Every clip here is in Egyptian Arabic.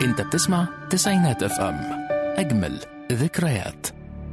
انت بتسمع تسعينات اف ام اجمل ذكريات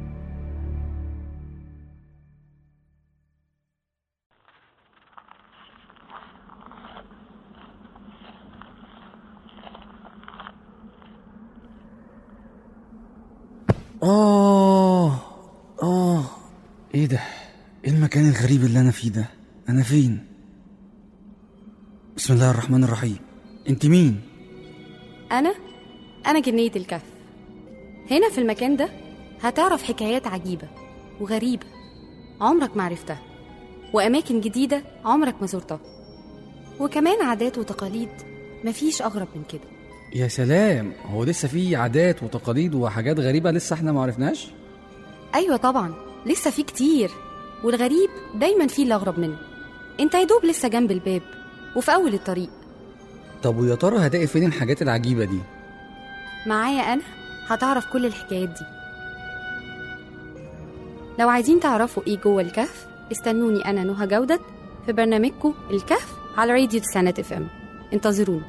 آه آه إيه ده؟ إيه المكان الغريب اللي أنا فيه ده؟ أنا فين؟ بسم الله الرحمن الرحيم أنت مين؟ أنا أنا جنية الكهف هنا في المكان ده هتعرف حكايات عجيبة وغريبة عمرك ما عرفتها وأماكن جديدة عمرك ما زرتها وكمان عادات وتقاليد مفيش أغرب من كده يا سلام هو لسه في عادات وتقاليد وحاجات غريبة لسه احنا ما عرفناش؟ أيوة طبعا لسه في كتير والغريب دايما فيه اللي أغرب منه انت يا دوب لسه جنب الباب وفي أول الطريق طب ويا ترى هلاقي فين الحاجات العجيبة دي؟ معايا أنا هتعرف كل الحكايات دي لو عايزين تعرفوا إيه جوه الكهف استنوني أنا نهى جودة في برنامجكم الكهف على راديو تسعينات اف ام انتظرونا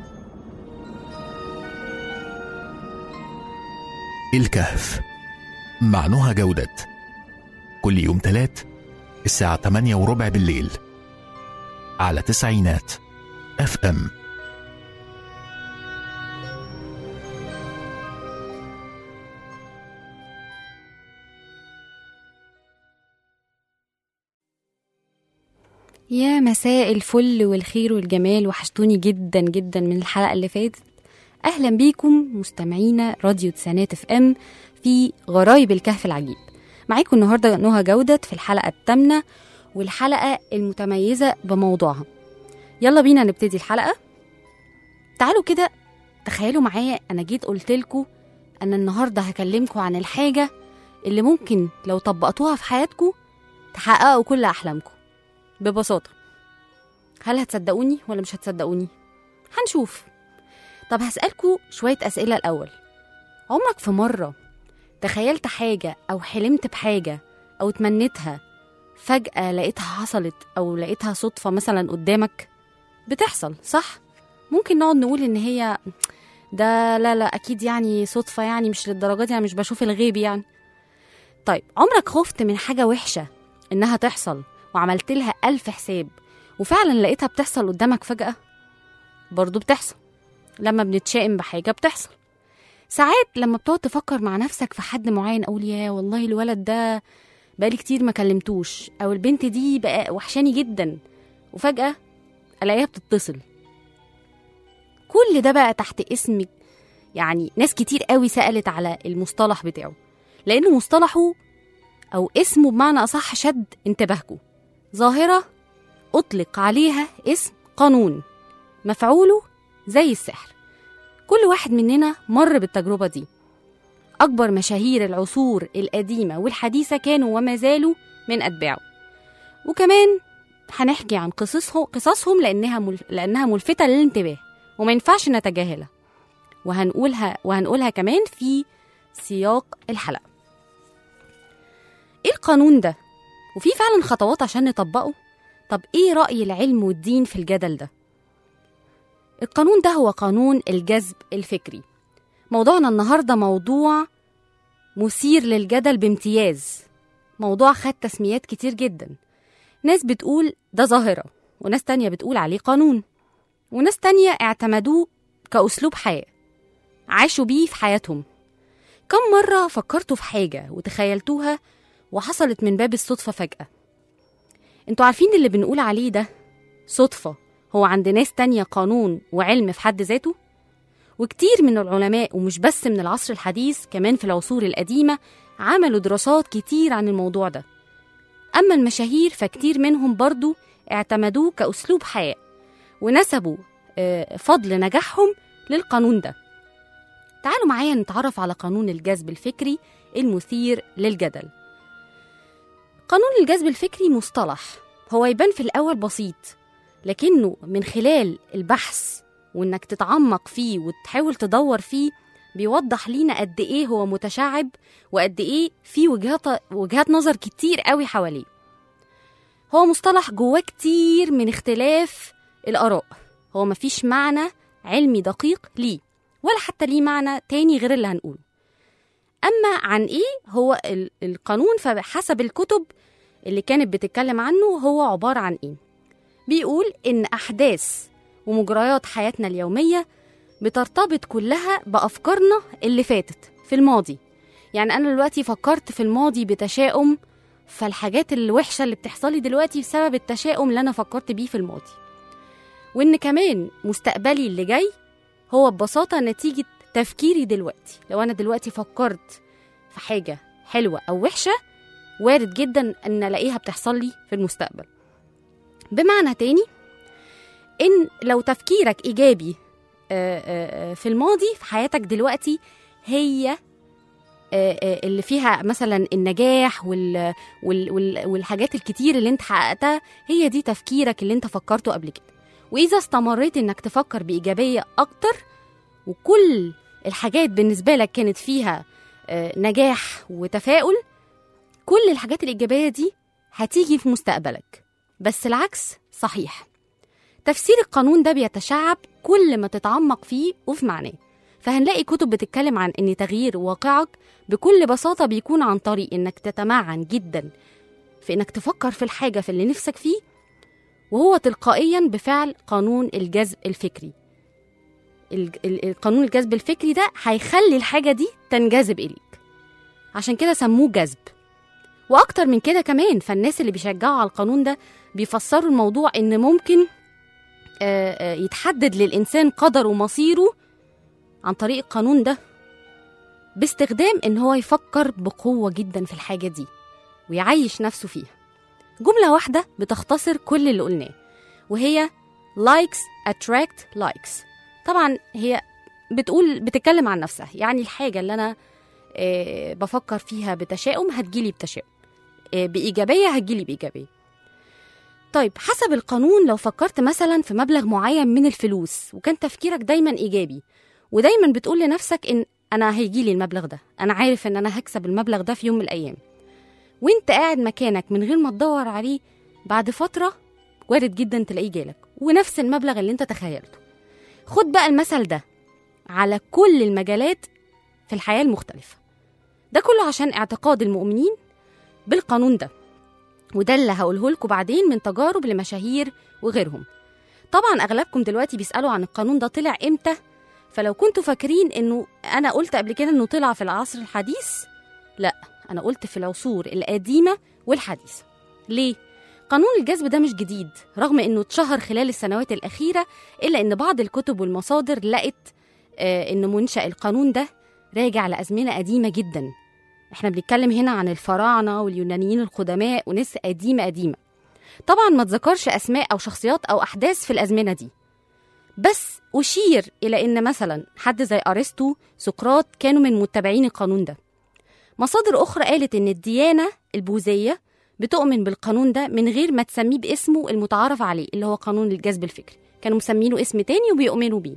الكهف مع نهى جودة كل يوم تلات الساعة 8 وربع بالليل على تسعينات اف ام يا مساء الفل والخير والجمال وحشتوني جدا جدا من الحلقة اللي فاتت أهلا بيكم مستمعينا راديو تسعينات اف ام في غرايب الكهف العجيب معاكم النهاردة نهى جودة في الحلقة الثامنة والحلقة المتميزة بموضوعها يلا بينا نبتدي الحلقة تعالوا كده تخيلوا معايا أنا جيت قلتلكوا أنا النهاردة هكلمكوا عن الحاجة اللي ممكن لو طبقتوها في حياتكوا تحققوا كل أحلامكم ببساطة هل هتصدقوني ولا مش هتصدقوني؟ هنشوف طب هسألكوا شوية أسئلة الأول عمرك في مرة تخيلت حاجة أو حلمت بحاجة أو تمنيتها فجأة لقيتها حصلت أو لقيتها صدفة مثلا قدامك بتحصل صح؟ ممكن نقعد نقول إن هي ده لا لا أكيد يعني صدفة يعني مش للدرجة دي يعني مش بشوف الغيب يعني طيب عمرك خفت من حاجة وحشة إنها تحصل وعملت لها ألف حساب وفعلا لقيتها بتحصل قدامك فجأة برضو بتحصل لما بنتشائم بحاجة بتحصل ساعات لما بتقعد تفكر مع نفسك في حد معين أقول يا والله الولد ده بقالي كتير ما كلمتوش أو البنت دي بقى وحشاني جدا وفجأة ألاقيها بتتصل كل ده بقى تحت اسم يعني ناس كتير قوي سألت على المصطلح بتاعه لأنه مصطلحه أو اسمه بمعنى أصح شد انتباهكم ظاهرة أطلق عليها اسم قانون مفعوله زي السحر كل واحد مننا مر بالتجربة دي أكبر مشاهير العصور القديمة والحديثة كانوا وما زالوا من أتباعه وكمان هنحكي عن قصصهم قصصهم لأنها مل... لأنها ملفتة للانتباه وما ينفعش نتجاهلها وهنقولها وهنقولها كمان في سياق الحلقة ايه القانون ده وفي فعلا خطوات عشان نطبقه طب ايه رأي العلم والدين في الجدل ده القانون ده هو قانون الجذب الفكري موضوعنا النهاردة موضوع مثير للجدل بامتياز موضوع خد تسميات كتير جدا ناس بتقول ده ظاهرة وناس تانية بتقول عليه قانون وناس تانية اعتمدوه كأسلوب حياة عاشوا بيه في حياتهم كم مرة فكرتوا في حاجة وتخيلتوها وحصلت من باب الصدفة فجأة انتوا عارفين اللي بنقول عليه ده صدفة هو عند ناس تانية قانون وعلم في حد ذاته وكتير من العلماء ومش بس من العصر الحديث كمان في العصور القديمة عملوا دراسات كتير عن الموضوع ده أما المشاهير فكتير منهم برضو اعتمدوه كأسلوب حياة ونسبوا آه، فضل نجاحهم للقانون ده تعالوا معايا نتعرف على قانون الجذب الفكري المثير للجدل قانون الجذب الفكري مصطلح هو يبان في الأول بسيط لكنه من خلال البحث وإنك تتعمق فيه وتحاول تدور فيه بيوضح لينا قد إيه هو متشعب وقد إيه في وجهات وجهات نظر كتير قوي حواليه هو مصطلح جواه كتير من اختلاف الآراء هو مفيش معنى علمي دقيق ليه ولا حتى ليه معنى تاني غير اللي هنقوله أما عن إيه هو ال- القانون فحسب الكتب اللي كانت بتتكلم عنه هو عبارة عن إيه بيقول إن أحداث ومجريات حياتنا اليومية بترتبط كلها بأفكارنا اللي فاتت في الماضي يعني أنا دلوقتي فكرت في الماضي بتشاؤم فالحاجات الوحشة اللي بتحصلي دلوقتي بسبب التشاؤم اللي أنا فكرت بيه في الماضي وإن كمان مستقبلي اللي جاي هو ببساطة نتيجة تفكيري دلوقتي لو أنا دلوقتي فكرت في حاجة حلوة أو وحشة وارد جدا أن ألاقيها بتحصل لي في المستقبل بمعنى تاني إن لو تفكيرك إيجابي آه، آه، آه، في الماضي في حياتك دلوقتي هي آه، آه، اللي فيها مثلا النجاح وال وال وال والحاجات الكتير اللي انت حققتها هي دي تفكيرك اللي انت فكرته قبل كده واذا استمريت انك تفكر بايجابيه اكتر وكل الحاجات بالنسبه لك كانت فيها آه، نجاح وتفاؤل كل الحاجات الايجابيه دي هتيجي في مستقبلك بس العكس صحيح تفسير القانون ده بيتشعب كل ما تتعمق فيه وفي معناه فهنلاقي كتب بتتكلم عن ان تغيير واقعك بكل بساطة بيكون عن طريق انك تتمعن جدا في انك تفكر في الحاجة في اللي نفسك فيه وهو تلقائيا بفعل قانون الجذب الفكري الج- ال- ال- قانون الجذب الفكري ده هيخلي الحاجة دي تنجذب إليك عشان كده سموه جذب وأكتر من كده كمان فالناس اللي بيشجعوا على القانون ده بيفسروا الموضوع إن ممكن آه، آه، يتحدد للإنسان قدره ومصيره عن طريق القانون ده باستخدام إن هو يفكر بقوة جدا في الحاجة دي ويعيش نفسه فيها جملة واحدة بتختصر كل اللي قلناه وهي likes attract likes طبعا هي بتقول بتتكلم عن نفسها يعني الحاجة اللي أنا آه، بفكر فيها بتشاؤم هتجيلي بتشاؤم آه، بإيجابية هتجيلي بإيجابية طيب حسب القانون لو فكرت مثلا في مبلغ معين من الفلوس وكان تفكيرك دايما إيجابي ودايما بتقول لنفسك إن أنا هيجيلي المبلغ ده أنا عارف إن أنا هكسب المبلغ ده في يوم من الأيام وانت قاعد مكانك من غير ما تدور عليه بعد فترة وارد جدا تلاقيه جالك ونفس المبلغ اللي انت تخيلته خد بقى المثل ده على كل المجالات في الحياة المختلفة ده كله عشان اعتقاد المؤمنين بالقانون ده وده اللي هقوله لكم بعدين من تجارب لمشاهير وغيرهم طبعا اغلبكم دلوقتي بيسالوا عن القانون ده طلع امتى فلو كنتوا فاكرين انه انا قلت قبل كده انه طلع في العصر الحديث لا انا قلت في العصور القديمه والحديثه ليه قانون الجذب ده مش جديد رغم انه اتشهر خلال السنوات الاخيره الا ان بعض الكتب والمصادر لقت آه ان منشا القانون ده راجع لازمنه قديمه جدا احنا بنتكلم هنا عن الفراعنه واليونانيين القدماء وناس قديمه قديمه طبعا ما تذكرش اسماء او شخصيات او احداث في الازمنه دي بس اشير الى ان مثلا حد زي ارسطو سقراط كانوا من متبعين القانون ده مصادر أخرى قالت إن الديانة البوذية بتؤمن بالقانون ده من غير ما تسميه باسمه المتعارف عليه اللي هو قانون الجذب الفكري كانوا مسمينه اسم تاني وبيؤمنوا بيه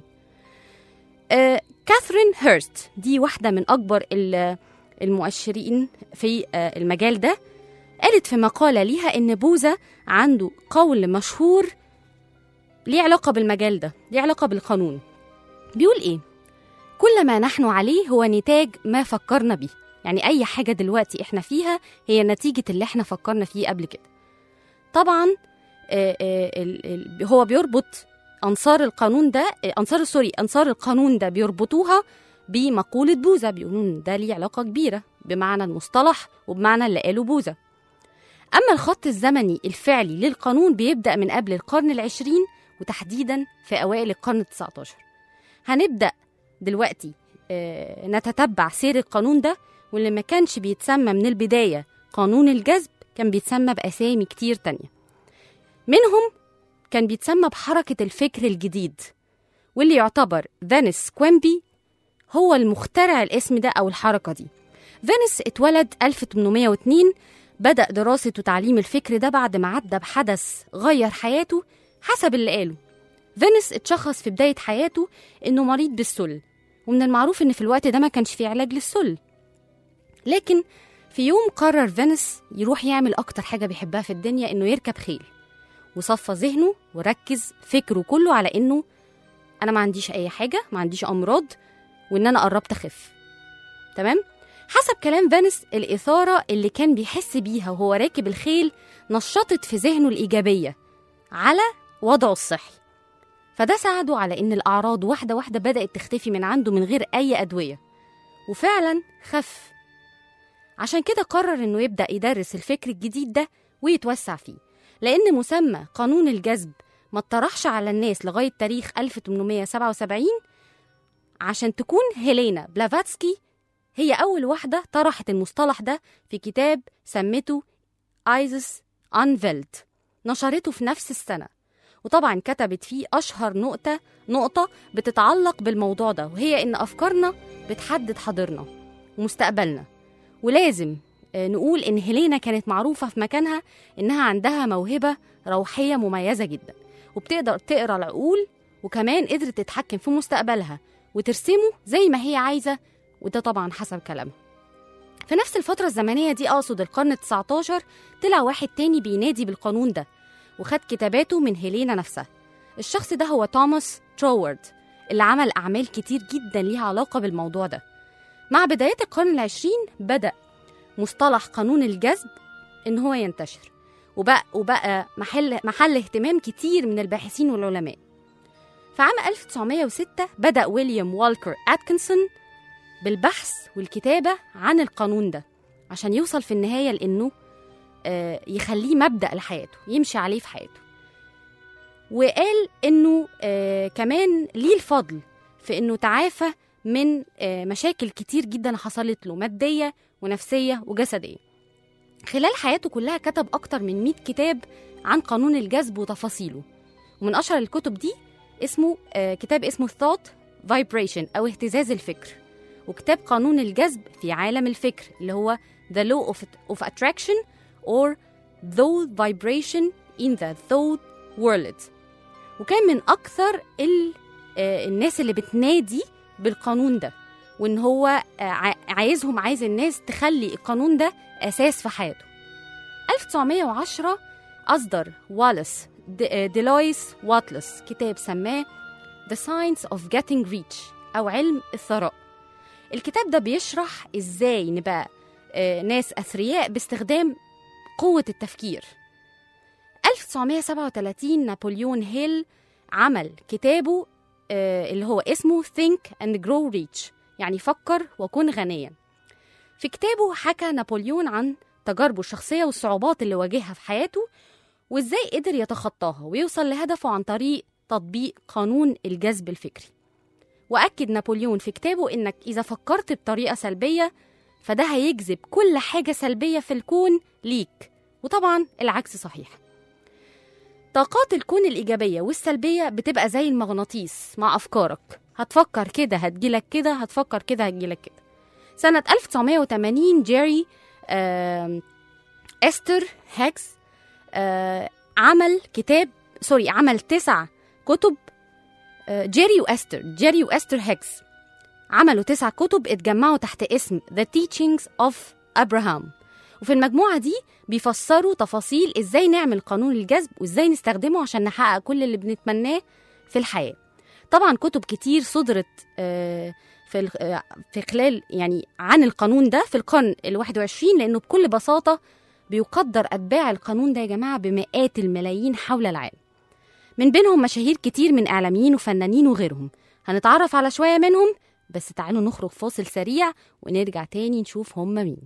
آه كاثرين هيرست دي واحدة من أكبر ال- المؤشرين في آه المجال ده قالت في مقالة ليها إن بوذا عنده قول مشهور ليه علاقة بالمجال ده ليه علاقة بالقانون بيقول إيه كل ما نحن عليه هو نتاج ما فكرنا به يعني أي حاجة دلوقتي إحنا فيها هي نتيجة اللي إحنا فكرنا فيه قبل كده طبعا آه، آه، ال- ال- هو بيربط أنصار القانون ده آه، أنصار سوري أنصار القانون ده بيربطوها بمقولة بوذا بيقولوا إن ده ليه علاقة كبيرة بمعنى المصطلح وبمعنى اللي قاله بوذا أما الخط الزمني الفعلي للقانون بيبدأ من قبل القرن العشرين وتحديدا في أوائل القرن التسعة عشر هنبدأ دلوقتي آه، نتتبع سير القانون ده واللي ما كانش بيتسمى من البداية قانون الجذب كان بيتسمى بأسامي كتير تانية منهم كان بيتسمى بحركة الفكر الجديد واللي يعتبر فينيس كويمبي هو المخترع الاسم ده أو الحركة دي فينيس اتولد 1802 بدأ دراسة وتعليم الفكر ده بعد ما عدى بحدث غير حياته حسب اللي قاله فينيس اتشخص في بداية حياته إنه مريض بالسل ومن المعروف إن في الوقت ده ما كانش فيه علاج للسل لكن في يوم قرر فينيس يروح يعمل أكتر حاجة بيحبها في الدنيا إنه يركب خيل وصفى ذهنه وركز فكره كله على إنه أنا ما عنديش أي حاجة ما عنديش أمراض وإن أنا قربت أخف تمام حسب كلام فينس الإثارة اللي كان بيحس بيها وهو راكب الخيل نشطت في ذهنه الإيجابية على وضعه الصحي فده ساعده على إن الأعراض واحدة واحدة بدأت تختفي من عنده من غير أي أدوية وفعلا خف عشان كده قرر إنه يبدأ يدرس الفكر الجديد ده ويتوسع فيه لأن مسمى قانون الجذب ما اتطرحش على الناس لغاية تاريخ 1877 عشان تكون هيلينا بلافاتسكي هي أول واحدة طرحت المصطلح ده في كتاب سمته ايزس انفيلد نشرته في نفس السنة وطبعا كتبت فيه أشهر نقطة نقطة بتتعلق بالموضوع ده وهي إن أفكارنا بتحدد حاضرنا ومستقبلنا ولازم آه، نقول إن هيلينا كانت معروفة في مكانها إنها عندها موهبة روحية مميزة جدا وبتقدر تقرا العقول وكمان قدرت تتحكم في مستقبلها وترسمه زي ما هي عايزة وده طبعا حسب كلامها في نفس الفترة الزمنية دي أقصد القرن ال 19 طلع واحد تاني بينادي بالقانون ده وخد كتاباته من هيلينا نفسها الشخص ده هو توماس تروورد اللي عمل أعمال كتير جدا ليها علاقة بالموضوع ده مع بدايات القرن العشرين بدأ مصطلح قانون الجذب إن هو ينتشر وبقى, وبقى محل, محل اهتمام كتير من الباحثين والعلماء في عام 1906 بدأ ويليام والكر أتكنسون بالبحث والكتابة عن القانون ده عشان يوصل في النهاية لأنه آه، يخليه مبدأ لحياته يمشي عليه في حياته وقال إنه آه، كمان ليه الفضل في إنه تعافى من آه، مشاكل كتير جدا حصلت له مادية ونفسية وجسدية خلال حياته كلها كتب أكتر من 100 كتاب عن قانون الجذب وتفاصيله ومن أشهر الكتب دي اسمه آه، كتاب اسمه Thought Vibration أو اهتزاز الفكر وكتاب قانون الجذب في عالم الفكر اللي هو The Law of, of Attraction or Thought Vibration in the Thought World وكان من أكثر ال, آه، الناس اللي بتنادي بالقانون ده وإن هو آه، ع- عايزهم عايز الناس تخلي القانون ده أساس في حياته 1910 أصدر واليس د- آه، ديلويس واتلس كتاب سماه The Science of Getting Rich أو علم الثراء الكتاب ده بيشرح إزاي نبقى آه، ناس أثرياء باستخدام قوة التفكير 1937 نابليون هيل عمل كتابه آه، اللي هو اسمه Think and Grow Rich يعني فكر وكن غنيا في كتابه حكى نابليون عن تجاربه الشخصية والصعوبات اللي واجهها في حياته وإزاي قدر يتخطاها ويوصل لهدفه عن طريق تطبيق قانون الجذب الفكري وأكد نابليون في كتابه إنك إذا فكرت بطريقة سلبية فده هيجذب كل حاجة سلبية في الكون ليك وطبعا العكس صحيح طاقات الكون الإيجابية والسلبية بتبقى زي المغناطيس مع أفكارك هتفكر كده هتجيلك كده هتفكر كده هتجيلك كده سنة 1980 جيري آم، أستر هاكس آه، عمل كتاب سوري عمل تسع كتب آه، جيري وأستر جيري وأستر هيكس عملوا تسع كتب اتجمعوا تحت اسم The Teachings of Abraham وفي المجموعة دي بيفسروا تفاصيل ازاي نعمل قانون الجذب وازاي نستخدمه عشان نحقق كل اللي بنتمناه في الحياة طبعا كتب كتير صدرت آه، في الخ- آه، في خلال يعني عن القانون ده في القرن الواحد وعشرين لأنه بكل بساطة بيقدر أتباع القانون ده يا جماعة بمئات الملايين حول العالم من بينهم مشاهير كتير من إعلاميين وفنانين وغيرهم هنتعرف على شوية منهم بس تعالوا نخرج فاصل سريع ونرجع تاني نشوف هم مين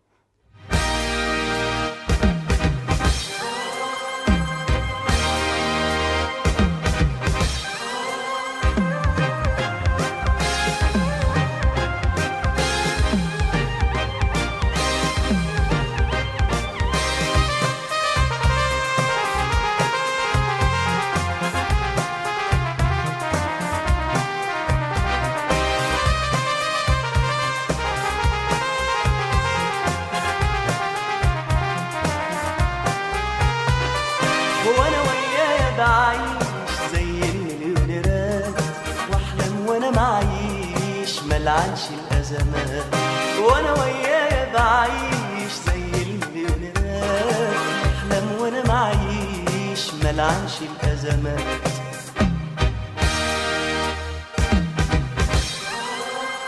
هو انا وياه بعيش زي المليونيرات واحلم وانا معيش ملعنش الازمات وانا وياه بعيش زي المليونيرات احلم وانا معيش ملعنش الازمات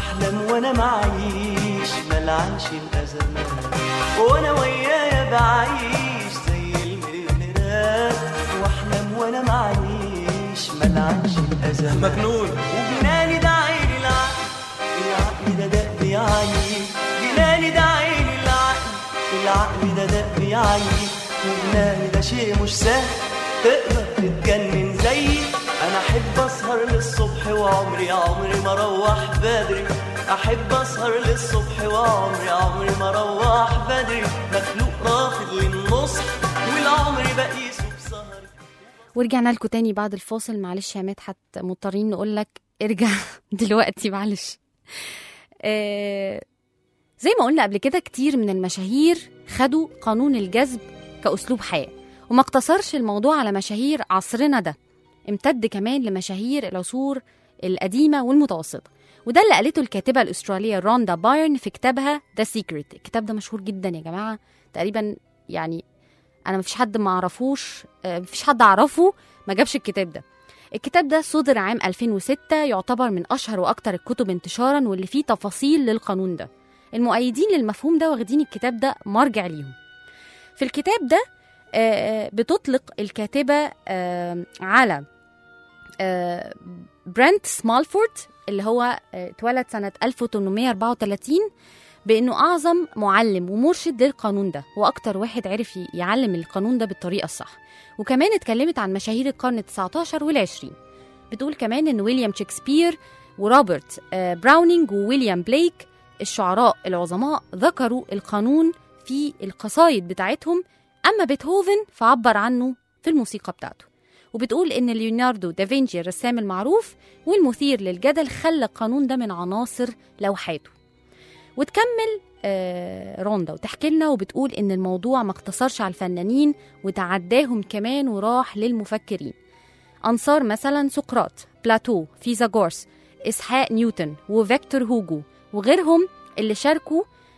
واحلم وانا معيش ملعنش الازمات وانا ويايا بعيش زي المليونيرات واحلم وانا معيش ملعنش الازمات مجنون وجناني ده عين العقل العقل ده دق بيعيي جناني ده عين العقل العقل ده دق بيعيي وجناني ده شيء مش سهل تقدر تتجنن زيي انا احب اسهر للصبح وعمري عمري ما اروح بدري احب اسهر للصبح وعمري عمري ما اروح بدري مخلوق رافض للنصح والعمر بقيسه بسهري ورجعنا لكم تاني بعد الفاصل معلش يا مدحت مضطرين نقول لك ارجع دلوقتي معلش آه زي ما قلنا قبل كده كتير من المشاهير خدوا قانون الجذب كأسلوب حياة وما اقتصرش الموضوع على مشاهير عصرنا ده امتد كمان لمشاهير العصور القديمة والمتوسطة وده اللي قالته الكاتبة الأسترالية روندا بايرن في كتابها ذا سيكريت الكتاب ده مشهور جدا يا جماعة تقريبا يعني أنا مفيش حد ما أعرفوش آه، مفيش حد أعرفه ما جابش الكتاب ده الكتاب ده صدر عام 2006 يعتبر من أشهر وأكتر الكتب انتشارا واللي فيه تفاصيل للقانون ده المؤيدين للمفهوم ده واخدين الكتاب ده مرجع ليهم في الكتاب ده آه، بتطلق الكاتبة آه، على آه، برنت سمالفورد اللي هو آه، اتولد سنة 1834 بأنه أعظم معلم ومرشد للقانون ده وأكتر واحد عرف ي- يعلم القانون ده بالطريقة الصح وكمان اتكلمت عن مشاهير القرن ال 19 والعشرين بتقول كمان إن ويليام شكسبير وروبرت آه، براونينج وويليام بليك الشعراء العظماء ذكروا القانون في القصايد بتاعتهم أما بيتهوفن فعبر عنه في الموسيقى بتاعته وبتقول إن ليوناردو دافنشي الرسام المعروف والمثير للجدل خلى القانون ده من عناصر لوحاته وتكمل آه، روندا وتحكي لنا وبتقول إن الموضوع ما اقتصرش على الفنانين وتعداهم كمان وراح للمفكرين أنصار مثلا سقراط بلاتو فيثاغورس إسحاق نيوتن وفيكتور هوجو وغيرهم اللي شاركوا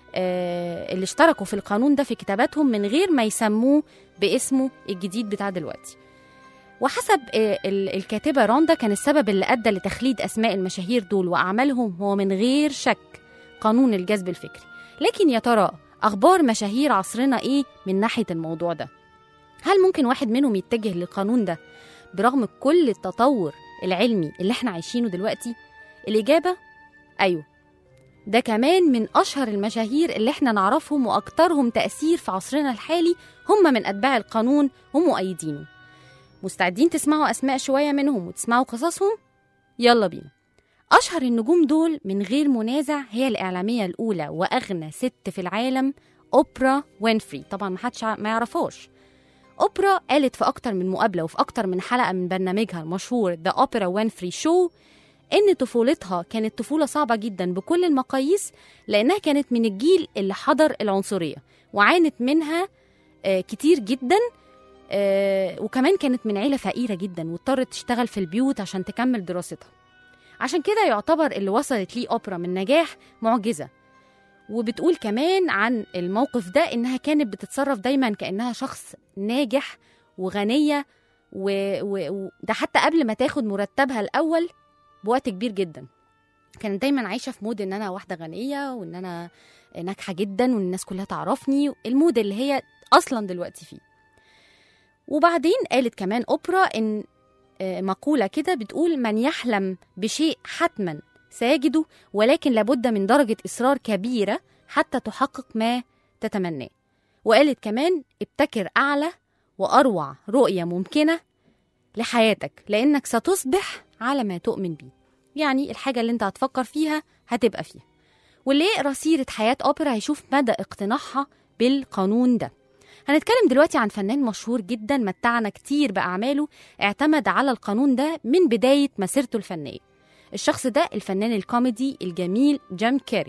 آه، اللي اشتركوا في القانون ده في كتاباتهم من غير ما يسموه باسمه الجديد بتاع دلوقتي وحسب آه، ال- الكاتبة روندا كان السبب اللي أدى لتخليد أسماء المشاهير دول وأعمالهم هو من غير شك قانون الجذب الفكري لكن يا ترى أخبار مشاهير عصرنا إيه من ناحية الموضوع ده؟ هل ممكن واحد منهم يتجه للقانون ده برغم كل التطور العلمي اللي احنا عايشينه دلوقتي؟ الإجابة أيوه ده كمان من أشهر المشاهير اللي احنا نعرفهم وأكترهم تأثير في عصرنا الحالي هم من أتباع القانون ومؤيدينه مستعدين تسمعوا أسماء شوية منهم وتسمعوا قصصهم؟ يلا بينا أشهر النجوم دول من غير منازع هي الإعلامية الأولى وأغنى ست في العالم أوبرا وينفري طبعا ما حدش ما يعرفهاش أوبرا قالت في أكتر من مقابلة وفي أكتر من حلقة من برنامجها المشهور ذا أوبرا وينفري شو إن طفولتها كانت طفولة صعبة جدا بكل المقاييس لأنها كانت من الجيل اللي حضر العنصرية وعانت منها آه، كتير جدا آه، وكمان كانت من عيلة فقيرة جدا واضطرت تشتغل في البيوت عشان تكمل دراستها عشان كده يعتبر اللي وصلت ليه أوبرا من نجاح معجزة وبتقول كمان عن الموقف ده إنها كانت بتتصرف دايما كأنها شخص ناجح وغنية و- و- وده حتى قبل ما تاخد مرتبها الأول بوقت كبير جدا كانت دايما عايشة في مود إن أنا واحدة غنية وإن أنا ناجحة جدا وإن الناس كلها تعرفني المود اللي هي أصلا دلوقتي فيه وبعدين قالت كمان أوبرا إن آه، مقولة كده بتقول من يحلم بشيء حتما سيجده ولكن لابد من درجة إصرار كبيرة حتى تحقق ما تتمناه وقالت كمان ابتكر أعلى وأروع رؤية ممكنة لحياتك لأنك ستصبح على ما تؤمن بيه يعني الحاجة اللي انت هتفكر فيها هتبقى فيها واللي يقرأ سيرة حياة أوبرا هيشوف مدى اقتناعها بالقانون ده هنتكلم دلوقتي عن فنان مشهور جدا متعنا كتير بأعماله اعتمد على القانون ده من بداية مسيرته الفنية الشخص ده الفنان الكوميدي الجميل جيم كاري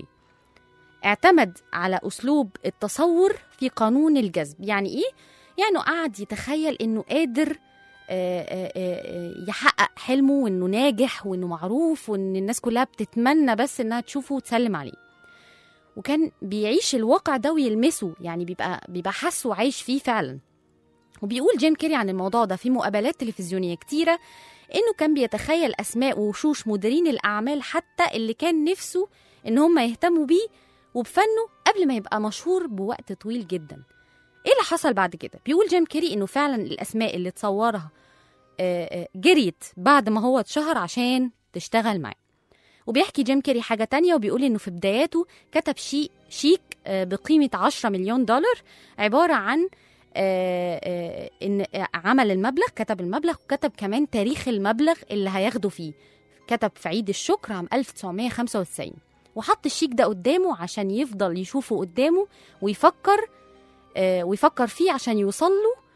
اعتمد على أسلوب التصور في قانون الجذب يعني إيه؟ يعني قعد يتخيل إنه قادر آه، آه، آه، يحقق حلمه وإنه ناجح وإنه معروف وإن الناس كلها بتتمنى بس إنها تشوفه وتسلم عليه وكان بيعيش الواقع ده ويلمسه يعني بيبقى بيبقى حاسه عايش فيه فعلا وبيقول جيم كيري عن الموضوع ده في مقابلات تلفزيونية كتيرة إنه كان بيتخيل أسماء ووشوش مديرين الأعمال حتى اللي كان نفسه إن هم يهتموا بيه وبفنه قبل ما يبقى مشهور بوقت طويل جدا إيه اللي حصل بعد كده؟ بيقول جيم كيري إنه فعلا الأسماء اللي تصورها آه، آه، جريت بعد ما هو اتشهر عشان تشتغل معاه وبيحكي جيم كيري حاجة تانية وبيقول إنه في بداياته كتب شيك شيك آه، بقيمة 10 مليون دولار عبارة عن آه، آه، إن عمل المبلغ كتب المبلغ وكتب كمان تاريخ المبلغ اللي هياخده فيه كتب في عيد الشكر عام 1995 وحط الشيك ده قدامه عشان يفضل يشوفه قدامه ويفكر آه، ويفكر فيه عشان يوصل له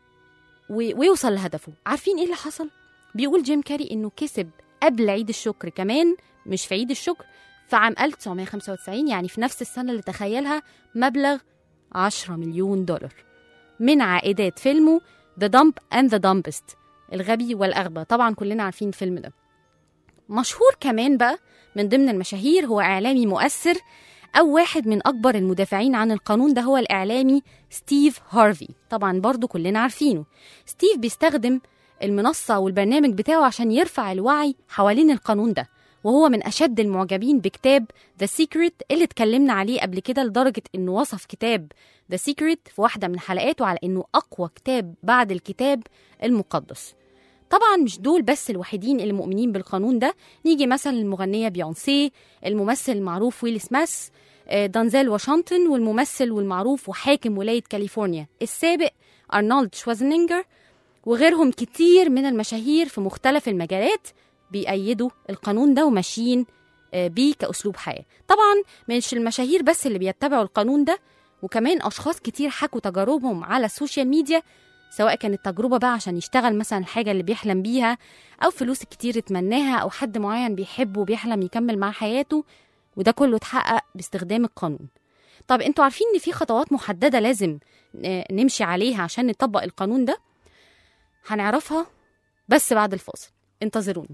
وي- ويوصل لهدفه عارفين ايه اللي حصل بيقول جيم كاري انه كسب قبل عيد الشكر كمان مش في عيد الشكر في عام 1995 يعني في نفس السنة اللي تخيلها مبلغ 10 مليون دولار من عائدات فيلمه The Dump and the Dumbest الغبي والأغبى طبعا كلنا عارفين الفيلم ده مشهور كمان بقى من ضمن المشاهير هو إعلامي مؤثر أو واحد من أكبر المدافعين عن القانون ده هو الإعلامي ستيف هارفي طبعا برضو كلنا عارفينه ستيف بيستخدم المنصة والبرنامج بتاعه عشان يرفع الوعي حوالين القانون ده وهو من أشد المعجبين بكتاب The Secret اللي اتكلمنا عليه قبل كده لدرجة إنه وصف كتاب The Secret في واحدة من حلقاته على إنه أقوى كتاب بعد الكتاب المقدس طبعا مش دول بس الوحيدين اللي مؤمنين بالقانون ده نيجي مثلا المغنية بيونسي الممثل المعروف ويل سميث آه، دانزيل واشنطن والممثل والمعروف وحاكم ولاية كاليفورنيا السابق أرنولد شوازنينجر وغيرهم كتير من المشاهير في مختلف المجالات بيأيدوا القانون ده وماشيين آه، بيه كأسلوب حياة طبعا مش المشاهير بس اللي بيتبعوا القانون ده وكمان أشخاص كتير حكوا تجاربهم على السوشيال ميديا سواء كانت تجربة بقى عشان يشتغل مثلا الحاجة اللي بيحلم بيها أو فلوس كتير اتمناها أو حد معين بيحبه وبيحلم يكمل معاه حياته وده كله اتحقق باستخدام القانون طب انتوا عارفين ان في خطوات محددة لازم آه، نمشي عليها عشان نطبق القانون ده هنعرفها بس بعد الفاصل انتظروني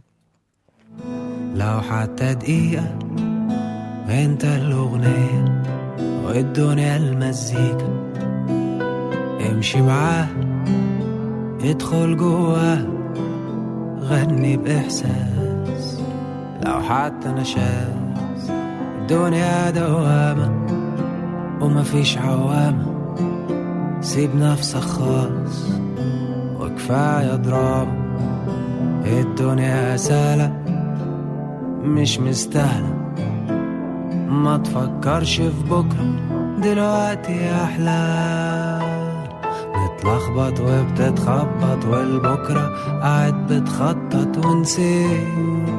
لو حتى دقيقة انت الأغنية والدنيا المزيكا امشي معاه ادخل جواه غني بإحساس لو حتى نشاز الدنيا دوامة ومفيش عوامة سيب نفسك خالص وكفاية دراما الدنيا سهلة مش مستاهلة ما تفكرش في بكرة دلوقتي أحلى بتلخبط وبتتخبط والبكرة قاعد بتخطط ونسيت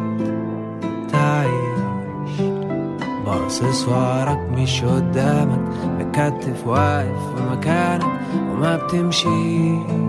تعيش باصص وراك مش قدامك مكتف واقف في مكانك وما بتمشيش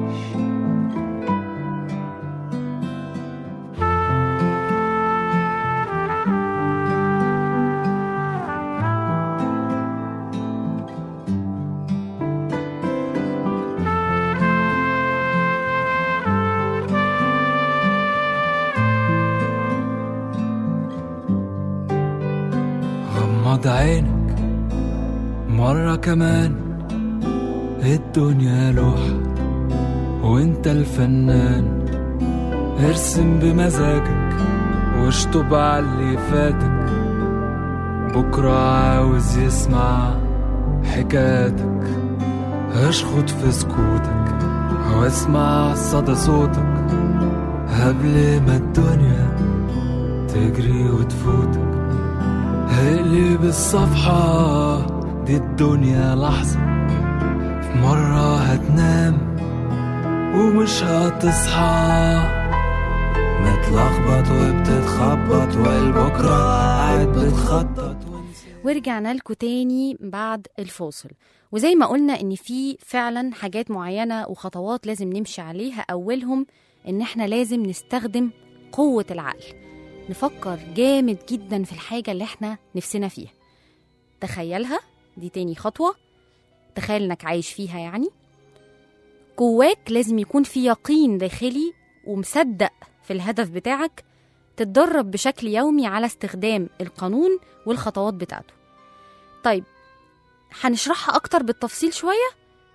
غمض عينك مرة كمان الدنيا لوحة وانت الفنان ارسم بمزاجك واشطب على اللي فاتك بكرة عاوز يسمع حكاياتك اشخط في سكوتك واسمع صدى صوتك قبل ما الدنيا تجري وتفوتك اقلب الصفحة دي الدنيا لحظة في مرة هتنام ومش هتصحى متلخبط وبتتخبط والبكرة قاعد بتخطط ورجعنا لكم تاني بعد الفاصل وزي ما قلنا ان في فعلا حاجات معينه وخطوات لازم نمشي عليها اولهم ان احنا لازم نستخدم قوه العقل نفكر جامد جدا في الحاجه اللي احنا نفسنا فيها تخيلها دي تاني خطوه تخيل انك عايش فيها يعني جواك لازم يكون في يقين داخلي ومصدق في الهدف بتاعك تتدرب بشكل يومي على استخدام القانون والخطوات بتاعته طيب هنشرحها أكتر بالتفصيل شوية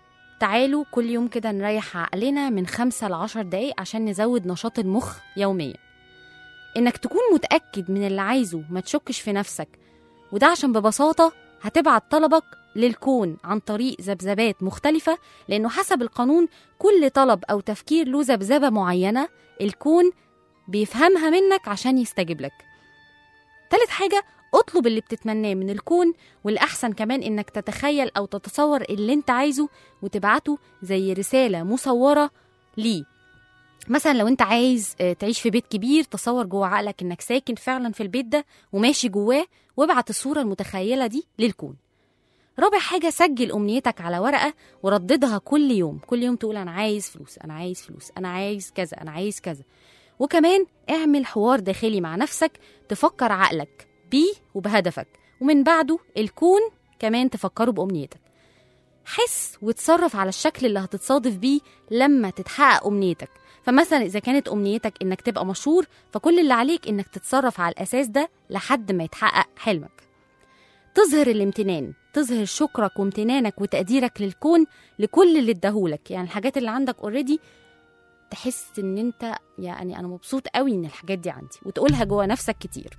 تعالوا كل يوم كده نريح عقلنا من خمسة لعشر دقايق عشان نزود نشاط المخ يوميا إنك تكون متأكد من اللي عايزه ما تشكش في نفسك وده عشان ببساطة هتبعت طلبك للكون عن طريق ذبذبات مختلفة لأنه حسب القانون كل طلب أو تفكير له ذبذبة معينة الكون بيفهمها منك عشان يستجيب لك تالت حاجة اطلب اللي بتتمناه من الكون والأحسن كمان إنك تتخيل أو تتصور اللي أنت عايزه وتبعته زي رسالة مصورة ليه مثلا لو انت عايز آه، تعيش في بيت كبير تصور جوه عقلك انك ساكن فعلا في البيت ده وماشي جواه وابعت الصورة المتخيلة دي للكون رابع حاجة سجل أمنيتك على ورقة ورددها كل يوم كل يوم تقول أنا عايز فلوس أنا عايز فلوس أنا عايز كذا أنا عايز كذا وكمان اعمل حوار داخلي مع نفسك تفكر عقلك بيه وبهدفك ومن بعده الكون كمان تفكره بأمنيتك حس وتصرف على الشكل اللي هتتصادف بيه لما تتحقق أمنيتك فمثلا إذا كانت أمنيتك إنك تبقى مشهور فكل اللي عليك إنك تتصرف على الأساس ده لحد ما يتحقق حلمك تظهر الامتنان تظهر شكرك وامتنانك وتقديرك للكون لكل اللي اداهولك يعني الحاجات اللي عندك اوريدي تحس ان انت يعني انا مبسوط قوي ان الحاجات دي عندي وتقولها جوه نفسك كتير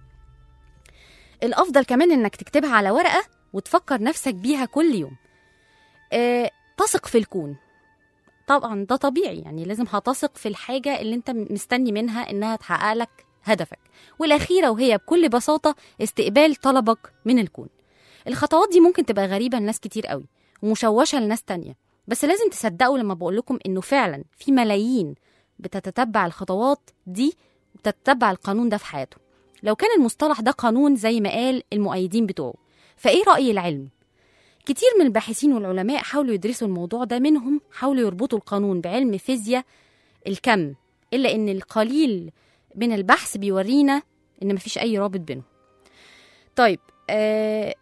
الافضل كمان انك تكتبها على ورقه وتفكر نفسك بيها كل يوم أه تثق في الكون طبعا ده طبيعي يعني لازم هتثق في الحاجه اللي انت مستني منها انها تحقق لك هدفك والاخيره وهي بكل بساطه استقبال طلبك من الكون الخطوات دي ممكن تبقى غريبه لناس كتير قوي ومشوشه لناس تانية بس لازم تصدقوا لما بقول لكم انه فعلا في ملايين بتتتبع الخطوات دي وبتتبع القانون ده في حياته لو كان المصطلح ده قانون زي ما قال المؤيدين بتوعه فايه رأي العلم كتير من الباحثين والعلماء حاولوا يدرسوا الموضوع ده منهم حاولوا يربطوا القانون بعلم فيزياء الكم إلا إن القليل من البحث بيورينا إن مفيش أي رابط بينهم طيب آه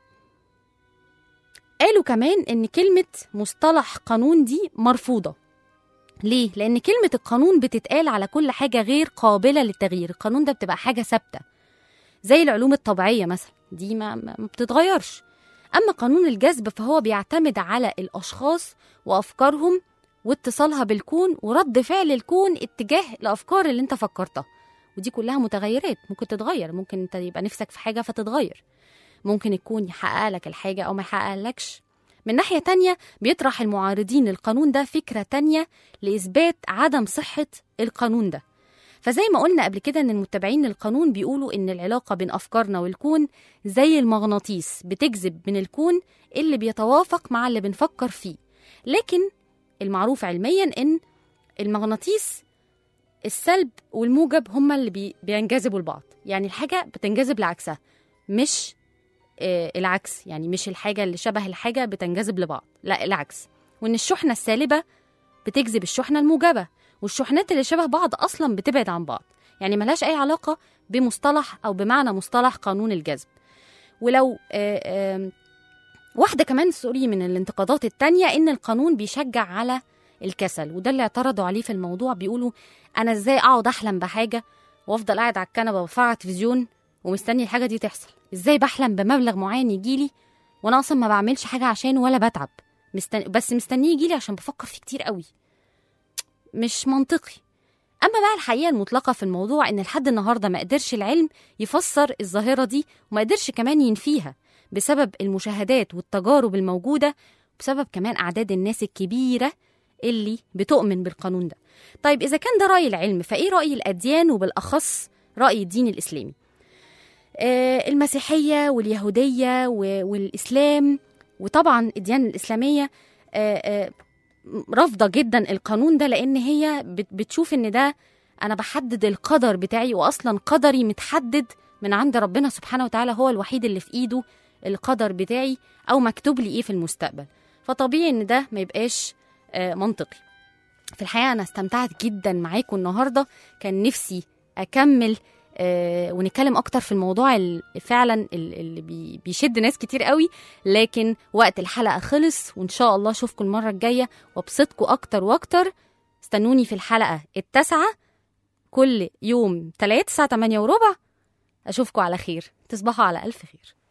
قالوا كمان إن كلمة مصطلح قانون دي مرفوضة ليه؟ لأن كلمة القانون بتتقال على كل حاجة غير قابلة للتغيير القانون ده بتبقى حاجة ثابتة زي العلوم الطبيعية مثلا دي ما, ما ما بتتغيرش أما قانون الجذب فهو بيعتمد على الأشخاص وأفكارهم واتصالها بالكون ورد فعل الكون اتجاه الأفكار اللي انت فكرتها ودي كلها متغيرات ممكن تتغير ممكن انت يبقى نفسك في حاجة فتتغير ممكن يكون يحقق لك الحاجة أو ما يحققلكش من ناحية تانية بيطرح المعارضين للقانون ده فكرة تانية لإثبات عدم صحة القانون ده فزي ما قلنا قبل كده ان المتبعين للقانون بيقولوا ان العلاقة بين افكارنا والكون زي المغناطيس بتجذب من الكون اللي بيتوافق مع اللي بنفكر فيه لكن المعروف علميا ان المغناطيس السلب والموجب هما اللي بي بينجذبوا لبعض يعني الحاجة بتنجذب لعكسها مش آه العكس يعني مش الحاجة اللي شبه الحاجة بتنجذب لبعض لا العكس وان الشحنة السالبة بتجذب الشحنة الموجبة والشحنات اللي شبه بعض اصلا بتبعد عن بعض يعني ملهاش اي علاقه بمصطلح او بمعنى مصطلح قانون الجذب ولو آه، آه، واحده كمان سوري من الانتقادات التانية ان القانون بيشجع على الكسل وده اللي اعترضوا عليه في الموضوع بيقولوا انا ازاي اقعد احلم بحاجه وافضل قاعد على الكنبه بفرع تلفزيون ومستني الحاجه دي تحصل ازاي بحلم بمبلغ معين يجيلي وانا اصلا ما بعملش حاجه عشانه ولا بتعب مستني بس مستنيه يجيلي عشان بفكر فيه كتير قوي مش منطقي أما بقى الحقيقة المطلقة في الموضوع إن لحد النهاردة ما قدرش العلم يفسر الظاهرة دي وما قدرش كمان ينفيها بسبب المشاهدات والتجارب الموجودة بسبب كمان أعداد الناس الكبيرة اللي بتؤمن بالقانون ده طيب إذا كان ده رأي العلم فإيه رأي الأديان وبالأخص رأي الدين الإسلامي آه المسيحية واليهودية و- والإسلام وطبعا الديانة الإسلامية آه آه رافضه جدا القانون ده لان هي بت- بتشوف ان ده انا بحدد القدر بتاعي واصلا قدري متحدد من عند ربنا سبحانه وتعالى هو الوحيد اللي في ايده القدر بتاعي او مكتوب لي ايه في المستقبل فطبيعي ان ده ما يبقاش آه، منطقي في الحقيقه انا استمتعت جدا معاكم النهارده كان نفسي اكمل آه، ونتكلم اكتر في الموضوع ال- فعلا ال- اللي بي- بيشد ناس كتير قوي لكن وقت الحلقه خلص وان شاء الله اشوفكم المره الجايه وابسطكم اكتر واكتر استنوني في الحلقه التاسعه كل يوم 3 الساعه 8 وربع اشوفكم على خير تصبحوا على الف خير